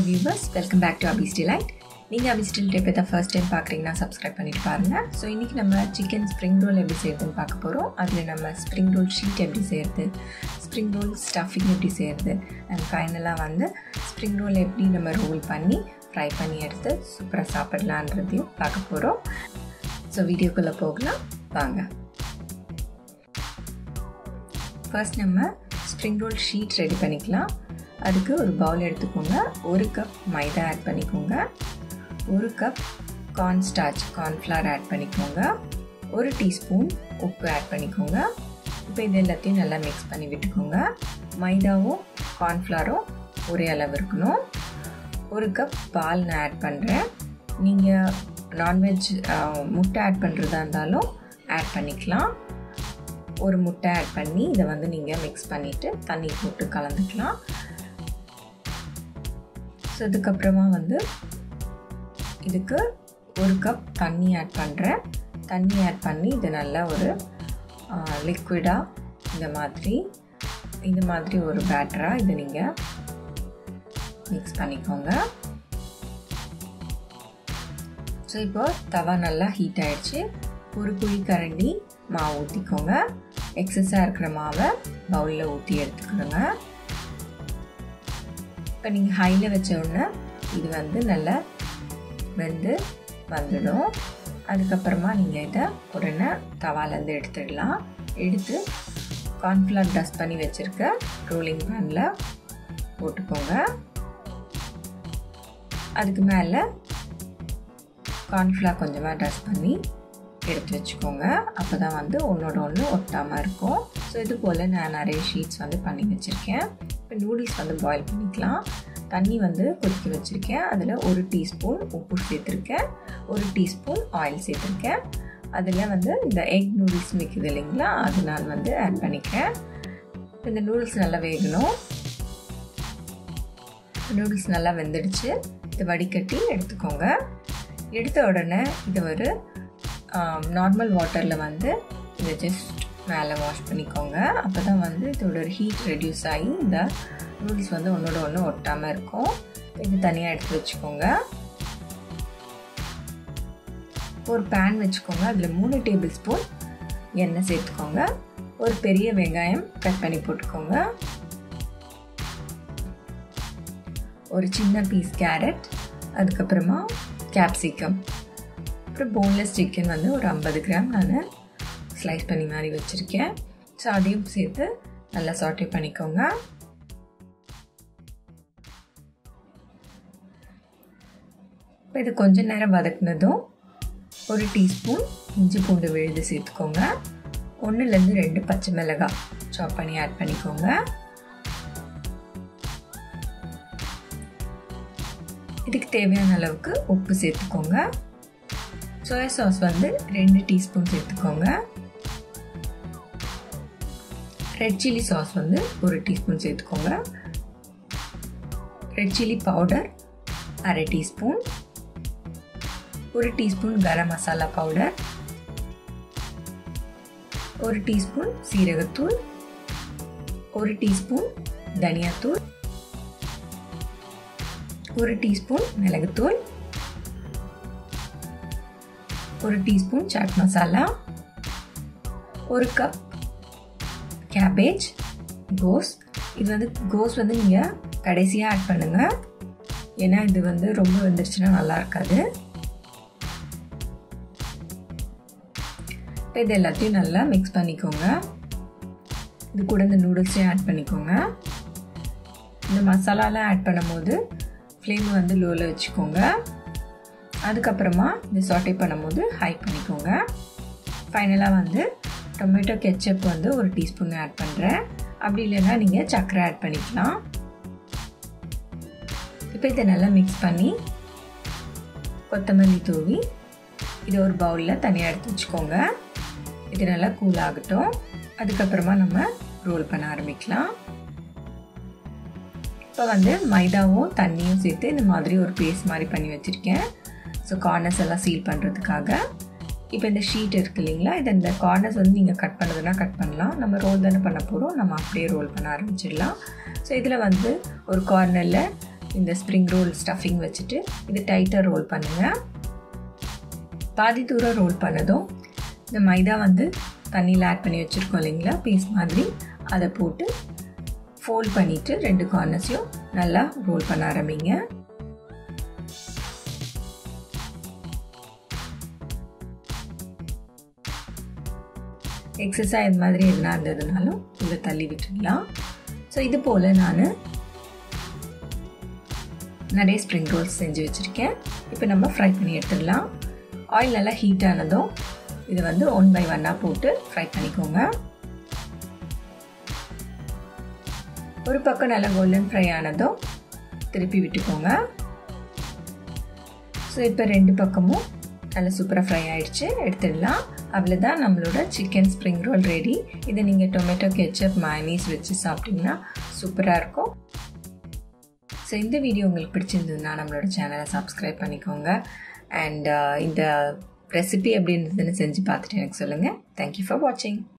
viewers welcome back to Abi's Delight நீங்கள் Abi's delight இப்போ தான் ஃபர்ஸ்ட் டைம் பார்க்குறீங்கன்னா சப்ஸ்கிரைப் பண்ணிட்டு பாருங்கள் ஸோ இன்றைக்கி நம்ம சிக்கன் ஸ்ப்ரிங் ரோல் எப்படி செய்யறதுன்னு பார்க்க போகிறோம் அதில் நம்ம ஸ்ப்ரிங் ரோல் ஷீட் எப்படி செய்கிறது ஸ்ப்ரிங் ரோல் ஸ்டஃபிங் எப்படி செய்கிறது அண்ட் ஃபைனலாக வந்து ஸ்ப்ரிங் ரோல் எப்படி நம்ம ரோல் பண்ணி ஃப்ரை பண்ணி எடுத்து சூப்பராக சாப்பிடலான்றதையும் பார்க்க போகிறோம் ஸோ வீடியோக்குள்ளே போகலாம் வாங்க ஃபர்ஸ்ட் நம்ம ஸ்ப்ரிங் ரோல் ஷீட் ரெடி பண்ணிக்கலாம் அதுக்கு ஒரு பவுல் எடுத்துக்கோங்க ஒரு கப் மைதா ஆட் பண்ணிக்கோங்க ஒரு cup corn starch cornflour add பண்ணிக்கோங்க ஒரு டீஸ்பூன் உப்பு ஆட் பண்ணிக்கோங்க இப்போ இது எல்லாத்தையும் நல்லா மிக்ஸ் பண்ணி விட்டுக்கோங்க மைதாவும் கார்ன்ஃப்ளவரும் ஒரே அளவு இருக்கணும் ஒரு கப் பால் நான் ஆட் பண்ணுறேன் நீங்கள் நான்வெஜ் முட்டை ஆட் பண்ணுறதா இருந்தாலும் ஆட் பண்ணிக்கலாம் ஒரு முட்டை ஆட் பண்ணி இதை வந்து நீங்கள் மிக்ஸ் பண்ணிவிட்டு தண்ணி போட்டு கலந்துக்கலாம் ஸோ இதுக்கப்புறமா வந்து இதுக்கு ஒரு கப் தண்ணி ஆட் பண்ணுறேன் தண்ணி ஆட் பண்ணி இது நல்லா ஒரு லிக்விடாக இந்த மாதிரி இந்த மாதிரி ஒரு பேட்டராக இதை நீங்கள் மிக்ஸ் பண்ணிக்கோங்க ஸோ இப்போ தவா நல்லா ஹீட் ஆயிடுச்சு ஒரு குழி கரண்டி மாவு ஊற்றிக்கோங்க எக்ஸஸாக இருக்கிற மாவை பவுலில் ஊற்றி எடுத்துக்கோங்க இப்போ நீங்கள் ஹையில் வச்ச உடனே இது வந்து நல்லா வெந்து வந்துடும் அதுக்கப்புறமா நீங்கள் இதை உடனே தவாலேருந்து எடுத்துடலாம் எடுத்து கார்ன்ஃப்ளவர் டஸ்ட் பண்ணி வச்சுருக்க ரோலிங் பேனில் போட்டுக்கோங்க அதுக்கு மேலே கார்ன்ஃப்ளவர் கொஞ்சமாக டஸ்ட் பண்ணி எடுத்து வச்சுக்கோங்க அப்போ தான் வந்து ஒன்றோட ஒன்று ஒட்டாமல் இருக்கும் ஸோ இது போல் நான் நிறைய ஷீட்ஸ் வந்து பண்ணி வச்சுருக்கேன் இப்போ நூடுல்ஸ் வந்து பாயில் பண்ணிக்கலாம் தண்ணி வந்து கொதிக்க வச்சுருக்கேன் அதில் ஒரு டீஸ்பூன் உப்பு சேர்த்துருக்கேன் ஒரு டீஸ்பூன் ஆயில் சேர்த்துருக்கேன் அதில் வந்து இந்த எக் நூடுல்ஸ் விற்குது இல்லைங்களா அது நான் வந்து ஆட் பண்ணிக்கிறேன் இந்த நூடுல்ஸ் நல்லா வேகணும் நூடுல்ஸ் நல்லா வெந்துடுச்சு இதை வடிகட்டி எடுத்துக்கோங்க எடுத்த உடனே இதை ஒரு நார்மல் வாட்டரில் வந்து இதை ஜஸ்ட் மேலே வாஷ் பண்ணிக்கோங்க அப்போ தான் வந்து இதோட ஒரு ஹீட் ரெடியூஸ் ஆகி இந்த நூடுல்ஸ் வந்து ஒன்றோட ஒன்று ஒட்டாமல் இருக்கும் இது தனியாக எடுத்து வச்சுக்கோங்க ஒரு பேன் வச்சுக்கோங்க அதில் மூணு டேபிள் ஸ்பூன் எண்ணெய் சேர்த்துக்கோங்க ஒரு பெரிய வெங்காயம் கட் பண்ணி போட்டுக்கோங்க ஒரு சின்ன பீஸ் கேரட் அதுக்கப்புறமா கேப்சிகம் அப்புறம் போன்லெஸ் சிக்கன் வந்து ஒரு ஐம்பது கிராம் நான் ஸ்லைஸ் பண்ணி மாதிரி வச்சுருக்கேன் ஸோ அதையும் சேர்த்து நல்லா சாட்டே பண்ணிக்கோங்க இப்போ இது கொஞ்ச நேரம் வதக்குனதும் ஒரு டீஸ்பூன் இஞ்சி பூண்டு விழுது சேர்த்துக்கோங்க ஒன்றுலேருந்து ரெண்டு பச்சை மிளகாய் சாப் பண்ணி ஆட் பண்ணிக்கோங்க இதுக்கு தேவையான அளவுக்கு உப்பு சேர்த்துக்கோங்க சோயா சாஸ் வந்து ரெண்டு டீஸ்பூன் சேர்த்துக்கோங்க ரெட் சில்லி சாஸ் வந்து ஒரு டீஸ்பூன் சேர்த்துக்கோங்க ரெட் சில்லி பவுடர் அரை டீஸ்பூன் ஒரு டீஸ்பூன் கரம் மசாலா பவுடர் ஒரு டீஸ்பூன் சீரகத்தூள் ஒரு டீஸ்பூன் தனியாத்தூள் ஒரு டீஸ்பூன் மிளகுத்தூள் ஒரு டீஸ்பூன் சாட் மசாலா ஒரு கப் கேபேஜ் கோஸ் இது வந்து கோஸ் வந்து நீங்கள் கடைசியாக ஆட் பண்ணுங்கள் ஏன்னா இது வந்து ரொம்ப வந்துருச்சுன்னா நல்லா இருக்காது இது எல்லாத்தையும் நல்லா மிக்ஸ் பண்ணிக்கோங்க இது கூட இந்த நூடுல்ஸையும் ஆட் பண்ணிக்கோங்க இந்த மசாலாலாம் ஆட் பண்ணும்போது ஃப்ளேம் வந்து லோவில் வச்சுக்கோங்க அதுக்கப்புறமா இந்த சாட்டே பண்ணும்போது ஹை பண்ணிக்கோங்க ஃபைனலாக வந்து டொமேட்டோ கெச்சப் வந்து ஒரு டீஸ்பூன் ஆட் பண்ணுறேன் அப்படி இல்லைன்னா நீங்கள் சர்க்கரை ஆட் பண்ணிக்கலாம் இப்போ இதை நல்லா மிக்ஸ் பண்ணி கொத்தமல்லி தூவி இதை ஒரு பவுலில் தனியாக எடுத்து வச்சுக்கோங்க இது நல்லா கூல் ஆகட்டும் அதுக்கப்புறமா நம்ம ரோல் பண்ண ஆரம்பிக்கலாம் இப்போ வந்து மைதாவும் தண்ணியும் சேர்த்து இந்த மாதிரி ஒரு பேஸ்ட் மாதிரி பண்ணி வச்சுருக்கேன் ஸோ கார்னர்ஸ் எல்லாம் சீல் பண்ணுறதுக்காக இப்போ இந்த ஷீட் இருக்கு இல்லைங்களா இது இந்த கார்னர்ஸ் வந்து நீங்கள் கட் பண்ணதுன்னா கட் பண்ணலாம் நம்ம ரோல் தானே பண்ண போகிறோம் நம்ம அப்படியே ரோல் பண்ண ஆரம்பிச்சிடலாம் ஸோ இதில் வந்து ஒரு கார்னரில் இந்த ஸ்ப்ரிங் ரோல் ஸ்டஃபிங் வச்சுட்டு இது டைட்டாக ரோல் பண்ணுங்கள் பாதி தூரம் ரோல் பண்ணதும் இந்த மைதா வந்து தண்ணியில் ஆட் பண்ணி வச்சுருக்கோம் இல்லைங்களா பீஸ் மாதிரி அதை போட்டு ஃபோல்ட் பண்ணிவிட்டு ரெண்டு கார்னர்ஸையும் நல்லா ரோல் பண்ண ஆரம்பிங்க எக்ஸசைஸ் இது மாதிரி எதுனா இருந்ததுனாலும் இதை தள்ளி விட்டுடலாம் ஸோ இது போல் நான் நிறைய ஸ்ப்ரிங் ரோல்ஸ் செஞ்சு வச்சுருக்கேன் இப்போ நம்ம ஃப்ரை பண்ணி எடுத்துடலாம் ஆயில் நல்லா ஹீட் ஆனதும் இது வந்து ஒன் பை ஒன்னாக போட்டு ஃப்ரை பண்ணிக்கோங்க ஒரு பக்கம் நல்லா கோல்டன் ஃப்ரை ஆனதும் திருப்பி விட்டுக்கோங்க ஸோ இப்போ ரெண்டு பக்கமும் நல்லா சூப்பராக ஃப்ரை ஆகிடுச்சு எடுத்துடலாம் அவ்வளோதான் நம்மளோட சிக்கன் ஸ்ப்ரிங் ரோல் ரெடி இதை நீங்கள் டொமேட்டோ கெச்சப் மயனீஸ் வச்சு சாப்பிட்டிங்கன்னா சூப்பராக இருக்கும் ஸோ இந்த வீடியோ உங்களுக்கு பிடிச்சிருந்ததுன்னா நம்மளோட சேனலை சப்ஸ்கிரைப் பண்ணிக்கோங்க அண்ட் இந்த ரெசிபி எப்படி இருந்ததுன்னு செஞ்சு பார்த்துட்டு எனக்கு சொல்லுங்கள் தேங்க்யூ ஃபார் வாட்சிங்